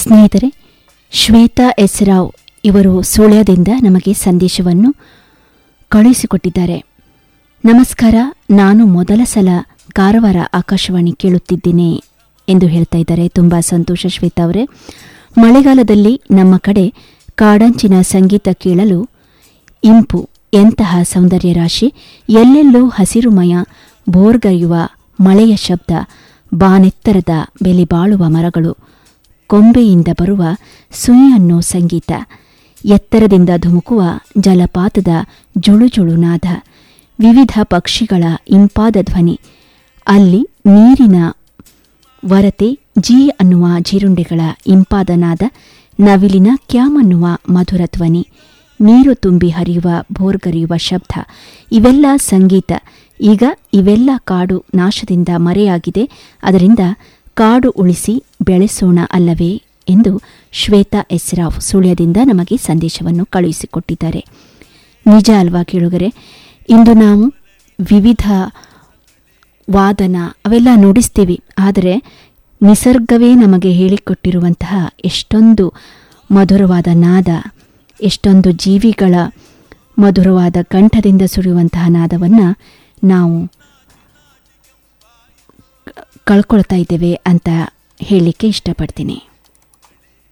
ಸ್ನೇಹಿತರೆ ಶ್ವೇತಾ ಎಸ್ ರಾವ್ ಇವರು ಸುಳ್ಯದಿಂದ ನಮಗೆ ಸಂದೇಶವನ್ನು ಕಳುಹಿಸಿಕೊಟ್ಟಿದ್ದಾರೆ ನಮಸ್ಕಾರ ನಾನು ಮೊದಲ ಸಲ ಕಾರವಾರ ಆಕಾಶವಾಣಿ ಕೇಳುತ್ತಿದ್ದೇನೆ ಎಂದು ಹೇಳ್ತಾ ಇದ್ದಾರೆ ತುಂಬ ಸಂತೋಷ ಶ್ವೇತಾ ಅವರೇ ಮಳೆಗಾಲದಲ್ಲಿ ನಮ್ಮ ಕಡೆ ಕಾಡಂಚಿನ ಸಂಗೀತ ಕೇಳಲು ಇಂಪು ಎಂತಹ ಸೌಂದರ್ಯ ರಾಶಿ ಎಲ್ಲೆಲ್ಲೂ ಹಸಿರುಮಯ ಬೋರ್ಗರೆಯುವ ಮಳೆಯ ಶಬ್ದ ಬಾನೆತ್ತರದ ಬೆಲೆ ಬಾಳುವ ಮರಗಳು ಕೊಂಬೆಯಿಂದ ಬರುವ ಸುಯಿ ಅನ್ನೋ ಸಂಗೀತ ಎತ್ತರದಿಂದ ಧುಮುಕುವ ಜಲಪಾತದ ಜುಳುಜುಳು ನಾದ ವಿವಿಧ ಪಕ್ಷಿಗಳ ಇಂಪಾದ ಧ್ವನಿ ಅಲ್ಲಿ ನೀರಿನ ವರತೆ ಜೀ ಅನ್ನುವ ಜೀರುಂಡೆಗಳ ಇಂಪಾದ ನಾದ ನವಿಲಿನ ಕ್ಯಾಮ್ ಅನ್ನುವ ಮಧುರ ಧ್ವನಿ ನೀರು ತುಂಬಿ ಹರಿಯುವ ಬೋರ್ಗರೆಯುವ ಶಬ್ದ ಇವೆಲ್ಲ ಸಂಗೀತ ಈಗ ಇವೆಲ್ಲ ಕಾಡು ನಾಶದಿಂದ ಮರೆಯಾಗಿದೆ ಅದರಿಂದ ಕಾಡು ಉಳಿಸಿ ಬೆಳೆಸೋಣ ಅಲ್ಲವೇ ಎಂದು ಶ್ವೇತಾ ಎಸ್ ರಾವ್ ಸುಳ್ಯದಿಂದ ನಮಗೆ ಸಂದೇಶವನ್ನು ಕಳುಹಿಸಿಕೊಟ್ಟಿದ್ದಾರೆ ನಿಜ ಅಲ್ವಾ ಕೇಳುಗರೆ ಇಂದು ನಾವು ವಿವಿಧ ವಾದನ ಅವೆಲ್ಲ ನುಡಿಸ್ತೀವಿ ಆದರೆ ನಿಸರ್ಗವೇ ನಮಗೆ ಹೇಳಿಕೊಟ್ಟಿರುವಂತಹ ಎಷ್ಟೊಂದು ಮಧುರವಾದ ನಾದ ಎಷ್ಟೊಂದು ಜೀವಿಗಳ ಮಧುರವಾದ ಕಂಠದಿಂದ ಸುರಿಯುವಂತಹ ನಾದವನ್ನು ನಾವು ಕಳ್ಕೊಳ್ತಾ ಇದ್ದೇವೆ ಅಂತ ಹೇಳಲಿಕ್ಕೆ ಇಷ್ಟಪಡ್ತೀನಿ